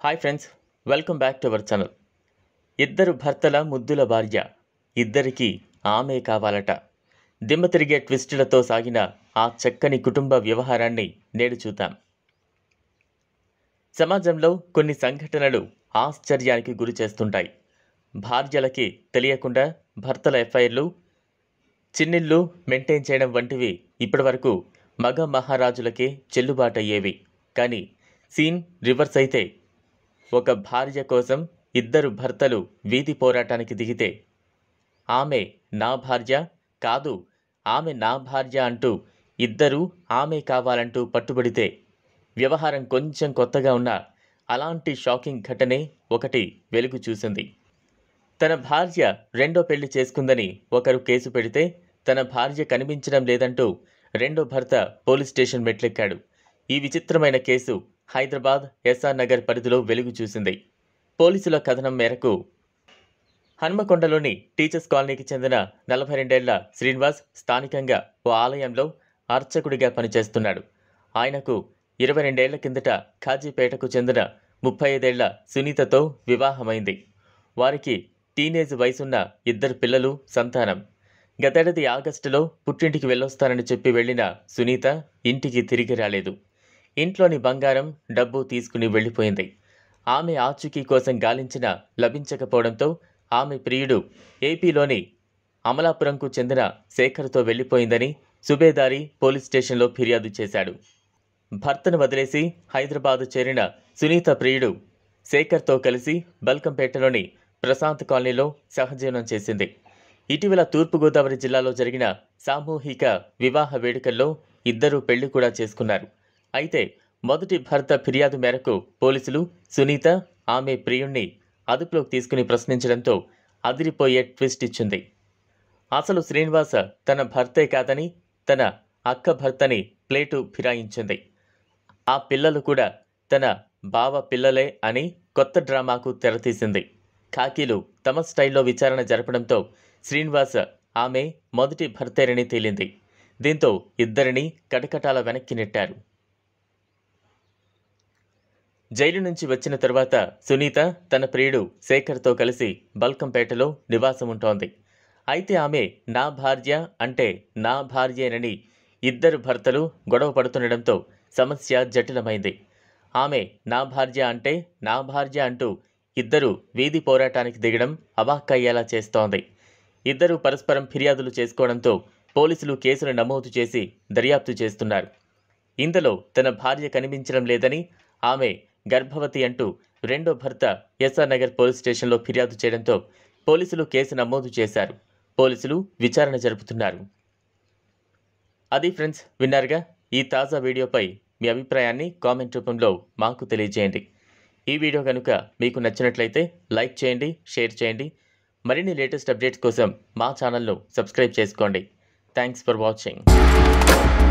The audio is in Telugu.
hi friends welcome back to our channel ఇద్దరు భర్తల ముద్దుల భార్య ఇద్దరికి ఆమె కావాలట దిమ్మ తిరిగే ట్విస్టులతో సాగిన ఆ చక్కని కుటుంబ వ్యవహారాన్ని నేడు చూద్దాం సమాజంలో కొన్ని సంఘటనలు ఆశ్చర్యానికి గురి చేస్తుంటాయి భార్యలకి తెలియకుండా భర్తల ఎఫ్ఐఆర్లు చిన్నిళ్ళు మెయింటైన్ చేయడం వంటివి ఇప్పటివరకు మగ మహారాజులకే చెల్లుబాటయ్యేవి కానీ సీన్ రివర్స్ అయితే ఒక భార్య కోసం ఇద్దరు భర్తలు వీధి పోరాటానికి దిగితే ఆమె నా భార్య కాదు ఆమె నా భార్య అంటూ ఇద్దరూ ఆమె కావాలంటూ పట్టుబడితే వ్యవహారం కొంచెం కొత్తగా ఉన్నా అలాంటి షాకింగ్ ఘటనే ఒకటి వెలుగు చూసింది తన భార్య రెండో పెళ్లి చేసుకుందని ఒకరు కేసు పెడితే తన భార్య కనిపించడం లేదంటూ రెండో భర్త పోలీస్ స్టేషన్ మెట్లెక్కాడు ఈ విచిత్రమైన కేసు హైదరాబాద్ ఎస్ఆర్ నగర్ పరిధిలో వెలుగు చూసింది పోలీసుల కథనం మేరకు హన్మకొండలోని టీచర్స్ కాలనీకి చెందిన నలభై రెండేళ్ల శ్రీనివాస్ స్థానికంగా ఓ ఆలయంలో అర్చకుడిగా పనిచేస్తున్నాడు ఆయనకు ఇరవై రెండేళ్ల కిందట ఖాజీపేటకు చెందిన ముప్పై ఐదేళ్ల సునీతతో వివాహమైంది వారికి టీనేజ్ వయసున్న ఇద్దరు పిల్లలు సంతానం గతేడాది ఆగస్టులో పుట్టింటికి వెళ్ళొస్తానని చెప్పి వెళ్లిన సునీత ఇంటికి తిరిగి రాలేదు ఇంట్లోని బంగారం డబ్బు తీసుకుని వెళ్ళిపోయింది ఆమె ఆచూకీ కోసం గాలించినా లభించకపోవడంతో ఆమె ప్రియుడు ఏపీలోని అమలాపురంకు చెందిన శేఖర్తో వెళ్లిపోయిందని సుబేదారి పోలీస్ స్టేషన్లో ఫిర్యాదు చేశాడు భర్తను వదిలేసి హైదరాబాదు చేరిన సునీత ప్రియుడు శేఖర్తో కలిసి బల్కంపేటలోని ప్రశాంత్ కాలనీలో సహజీవనం చేసింది ఇటీవల తూర్పుగోదావరి జిల్లాలో జరిగిన సామూహిక వివాహ వేడుకల్లో ఇద్దరూ పెళ్లి కూడా చేసుకున్నారు అయితే మొదటి భర్త ఫిర్యాదు మేరకు పోలీసులు సునీత ఆమె ప్రియుణ్ణి అదుపులోకి తీసుకుని ప్రశ్నించడంతో అదిరిపోయే ట్విస్ట్ ఇచ్చింది అసలు శ్రీనివాస తన భర్తే కాదని తన అక్క భర్తని ప్లేటు ఫిరాయించింది ఆ పిల్లలు కూడా తన బావ పిల్లలే అని కొత్త డ్రామాకు తెరతీసింది ఖాకీలు తమ స్టైల్లో విచారణ జరపడంతో శ్రీనివాస ఆమె మొదటి భర్తేనని తేలింది దీంతో ఇద్దరిని కటకటాల వెనక్కి నెట్టారు జైలు నుంచి వచ్చిన తరువాత సునీత తన ప్రియుడు శేఖర్తో కలిసి బల్కంపేటలో నివాసం ఉంటోంది అయితే ఆమె నా భార్య అంటే నా భార్యేనని ఇద్దరు భర్తలు గొడవ పడుతుండడంతో సమస్య జటిలమైంది ఆమె నా భార్య అంటే నా భార్య అంటూ ఇద్దరు వీధి పోరాటానికి దిగడం అవాక్కయ్యేలా చేస్తోంది ఇద్దరు పరస్పరం ఫిర్యాదులు చేసుకోవడంతో పోలీసులు కేసులు నమోదు చేసి దర్యాప్తు చేస్తున్నారు ఇందులో తన భార్య కనిపించడం లేదని ఆమె గర్భవతి అంటూ రెండో భర్త ఎస్ఆర్ నగర్ పోలీస్ స్టేషన్లో ఫిర్యాదు చేయడంతో పోలీసులు కేసు నమోదు చేశారు పోలీసులు విచారణ జరుపుతున్నారు అది ఫ్రెండ్స్ విన్నారుగా ఈ తాజా వీడియోపై మీ అభిప్రాయాన్ని కామెంట్ రూపంలో మాకు తెలియజేయండి ఈ వీడియో కనుక మీకు నచ్చినట్లయితే లైక్ చేయండి షేర్ చేయండి మరిన్ని లేటెస్ట్ అప్డేట్స్ కోసం మా ఛానల్ను సబ్స్క్రైబ్ చేసుకోండి థ్యాంక్స్ ఫర్ వాచింగ్